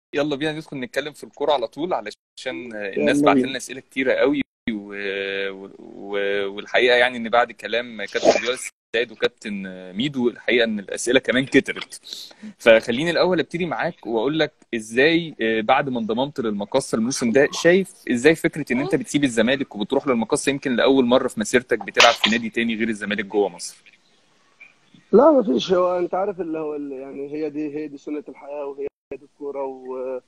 يلا بينا ندخل نتكلم في الكوره على طول علشان الناس يلا بعت بينا لنا اسئله كتيره قوي و... و... والحقيقه يعني ان بعد كلام كابتن رياض السيد وكابتن ميدو الحقيقه ان الاسئله كمان كترت فخليني الاول ابتدي معاك واقول لك ازاي بعد ما انضممت للمقصه الموسم ده شايف ازاي فكره ان انت بتسيب الزمالك وبتروح للمقصه يمكن لاول مره في مسيرتك بتلعب في نادي تاني غير الزمالك جوه مصر لا ما فيش هو انت عارف اللي هو اللي يعني هي دي هي دي سنة الحياة وهي دي الكورة و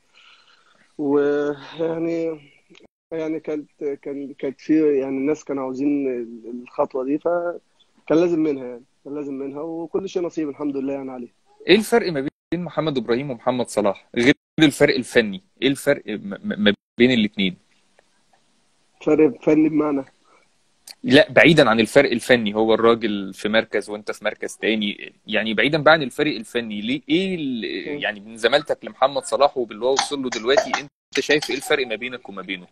ويعني يعني كانت كان كانت في يعني الناس كانوا عاوزين الخطوة دي فكان لازم منها يعني كان لازم منها وكل شيء نصيب الحمد لله يعني عليه ايه الفرق ما بين محمد ابراهيم ومحمد صلاح غير الفرق الفني ايه الفرق م- م- ما بين الاثنين فرق فني بمعنى لا بعيدا عن الفرق الفني هو الراجل في مركز وانت في مركز تاني يعني بعيدا بقى عن الفرق الفني ليه ايه ال- يعني من زمالتك لمحمد صلاح وباللي هو وصل له دلوقتي انت شايف ايه الفرق ما بينك وما بينه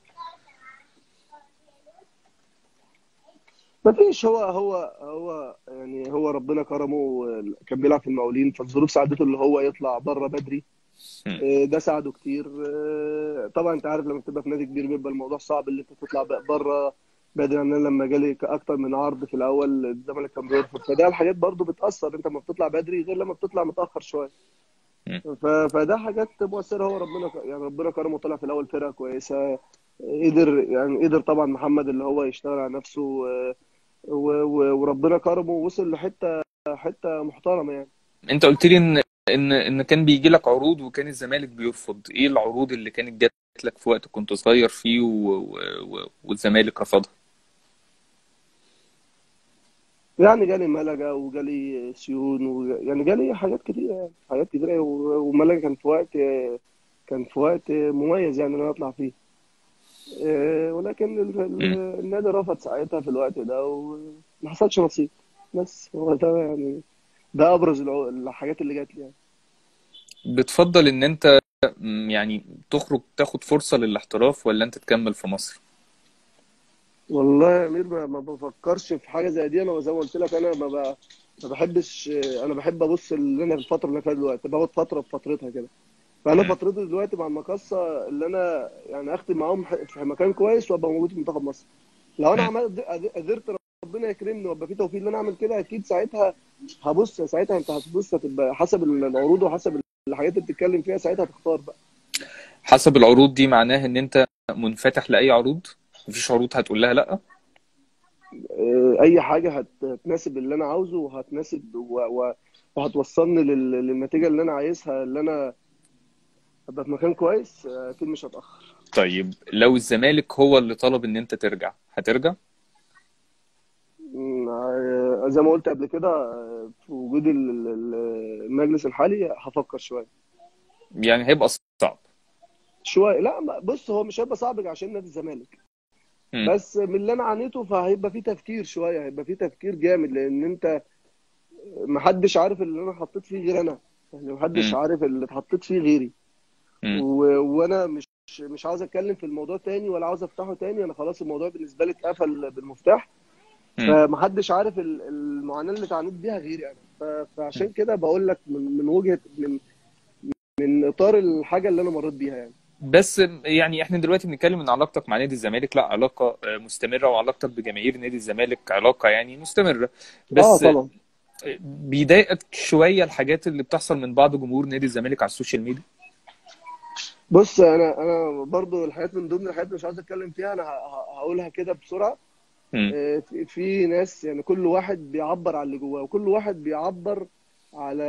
ما فيش هو هو هو يعني هو ربنا كرمه كان بيلعب في المقاولين فالظروف ساعدته اللي هو يطلع بره بدري مم. آه، ده ساعده كتير آه، طبعا انت عارف لما بتبقى في نادي كبير بيبقى الموضوع صعب اللي انت تطلع بره بدري يعني انا لما جالي اكتر من عرض في الاول الزمالك كان بيرفض فده الحاجات برضو بتاثر انت لما بتطلع بدري غير لما بتطلع متاخر شويه مم. ف- فده حاجات مؤثره هو ربنا ك- يعني ربنا كرمه طلع في الاول فرقه كويسه قدر يعني قدر طبعا محمد اللي هو يشتغل على نفسه و- و- و- وربنا كرمه ووصل لحته حته محترمه يعني انت قلت لي ان ان ان كان بيجي لك عروض وكان الزمالك بيرفض ايه العروض اللي كانت جات لك في وقت كنت صغير فيه و... و... و... والزمالك رفضها يعني جالي ملجا وجالي سيون و... يعني جالي حاجات كتيرة يعني حاجات كتيرة و- وملجا كان في وقت كان في وقت مميز يعني ان انا اطلع فيه آه، ولكن ال- ال- مم. النادي رفض ساعتها في الوقت ده وما حصلش نصيب بس هو ده يعني ده ابرز الع- الحاجات اللي جات لي يعني بتفضل ان انت م، يعني تخرج تاخد فرصة للاحتراف ولا انت تكمل في مصر والله يا امير ما ما بفكرش في حاجه زي دي انا زي ما قلت لك انا ما ب... ما بحبش انا بحب ابص اللي انا في الفتره اللي أنا فيها دلوقتي باخد فتره بفترتها كده فانا مم. فترتي دلوقتي مع المقصه اللي انا يعني اختم معاهم ح- في مكان كويس وابقى موجود في منتخب مصر لو انا مم. عملت قدرت ربنا يكرمني وابقى في توفيق ان انا اعمل كده اكيد ساعتها هبص ساعتها انت هتبص هتبقى حسب العروض وحسب الحاجات اللي بتتكلم فيها ساعتها هتختار بقى حسب العروض دي معناها ان انت منفتح لأي عروض مفيش عروض هتقول لها لا آه، اي حاجه هت- هتناسب اللي انا عاوزه وهتناسب و... و... وهتوصلني لل... للنتيجه اللي انا عايزها اللي انا ابقى في مكان كويس آه، اكيد مش هتاخر طيب لو الزمالك هو اللي طلب ان انت ترجع هترجع م، آه، زي ما قلت قبل كده آه، في وجود ال- ال- المجلس الحالي هفكر شويه يعني هيبقى صعب شويه لا ما- بص هو مش هيبقى صعب عشان نادي الزمالك مم. بس من اللي انا عانيته فهيبقى في تفكير شويه هيبقى في تفكير جامد لان انت محدش عارف اللي انا حطيت فيه غير انا يعني محدش مم. عارف اللي اتحطيت فيه غيري مم. و... وانا مش مش عاوز اتكلم في الموضوع تاني ولا عاوز افتحه تاني انا خلاص الموضوع بالنسبه لي اتقفل بالمفتاح مم. فمحدش عارف ال- المعاناه اللي اتعانيت بيها غيري انا ف... فعشان كده بقول لك من من وجهه من من اطار الحاجه اللي انا مريت بيها يعني بس يعني احنا دلوقتي بنتكلم ان علاقتك مع نادي الزمالك لا علاقة آه، مستمرة وعلاقتك بجماهير نادي الزمالك علاقة يعني مستمرة اه بس طبعا بيضايقك شوية الحاجات اللي بتحصل من بعض جمهور نادي الزمالك على السوشيال ميديا بص انا انا برضو الحاجات من ضمن الحاجات اللي مش عاوز اتكلم فيها انا ه- ه- هقولها كده بسرعه مم. آه، في في ناس يعني كل واحد بيعبر عن اللي جواه وكل واحد بيعبر على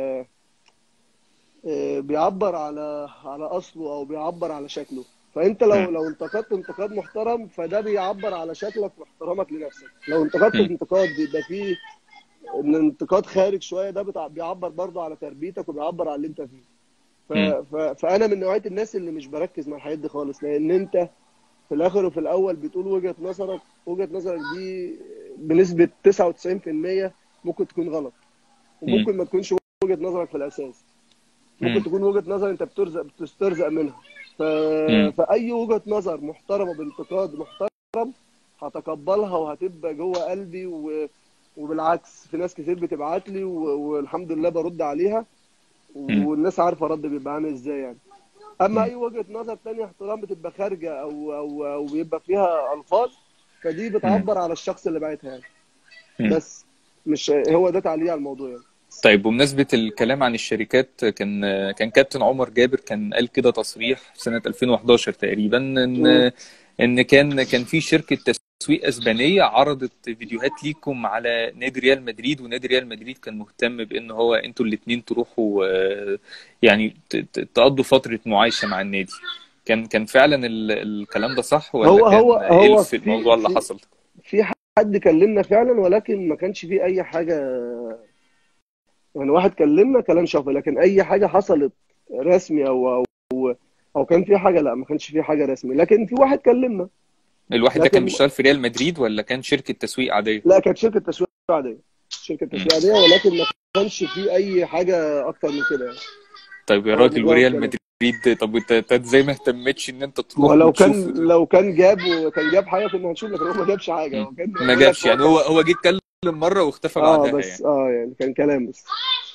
آه، بيعبر على على اصله او بيعبر على شكله فانت لو مم. لو انتقدت انتقاد محترم فده بيعبر على شكلك واحترامك لنفسك لو انتقدت مم. انتقاد بيبقى فيه ان انتقاد خارج شويه ده بتاع- بيعبر برضه على تربيتك وبيعبر على اللي انت فيه ف... مم. ف... فانا من نوعيه الناس اللي مش بركز مع الحاجات دي خالص لان انت في الاخر وفي الاول بتقول وجهه نظرك وجهه نظرك دي بنسبه 99% ممكن تكون غلط مم. وممكن ما تكونش وجهه نظرك في الاساس ممكن مم. تكون وجهه نظر انت بترزق بتسترزق منها ف... مم. فاي وجهه نظر محترمه بانتقاد محترم هتقبلها وهتبقى جوه قلبي و... وبالعكس في ناس كتير بتبعت لي و... والحمد لله برد عليها مم. والناس عارفه رد بيبقى عامل ازاي يعني اما مم. اي وجهه نظر تانية احترام بتبقى خارجه او او او بيبقى فيها الفاظ فدي مم. بتعبر على الشخص اللي باعتها يعني مم. بس مش هو ده تعليق على الموضوع يعني طيب بمناسبة الكلام عن الشركات كان كان كابتن عمر جابر كان قال كده تصريح في سنة 2011 تقريبا ان مم. ان كان كان في شركة تسويق اسبانية عرضت فيديوهات ليكم على نادي ريال مدريد ونادي ريال مدريد كان مهتم بان هو انتوا الاتنين تروحوا آه، يعني ت- ت- تقضوا فترة معايشة مع النادي كان كان فعلا ال- الكلام ده صح ولا هو هو كان ايه هو في في الموضوع اللي في حصل؟ في حد كلمنا فعلا ولكن ما كانش فيه اي حاجه يعني واحد كلمنا كلام شافه لكن اي حاجه حصلت رسمي او او او كان في حاجه لا ما كانش في حاجه رسمي لكن في واحد كلمنا الواحد ده كان لكن بيشتغل في ريال مدريد ولا كان شركة تسويق عادية؟ لا كانت شركه تسويق عاديه شركه مم. تسويق عاديه ولكن ما كانش في اي حاجه اكتر من كده يعني طيب يا هو راجل مجرد وريال كلام مدريد طب انت انت ازاي ما اهتمتش ان انت ما تروح هو لو وتشوف كان لو كان جاب وكان جاب حاجه كنا هنشوف لكن هو ما جابش حاجه مم. هو كان ما بقول لك جابش هو يعني كان هو هو جه اتكلم مرة واختفى اه بعدها بس يعني اه يعني كان كلام بس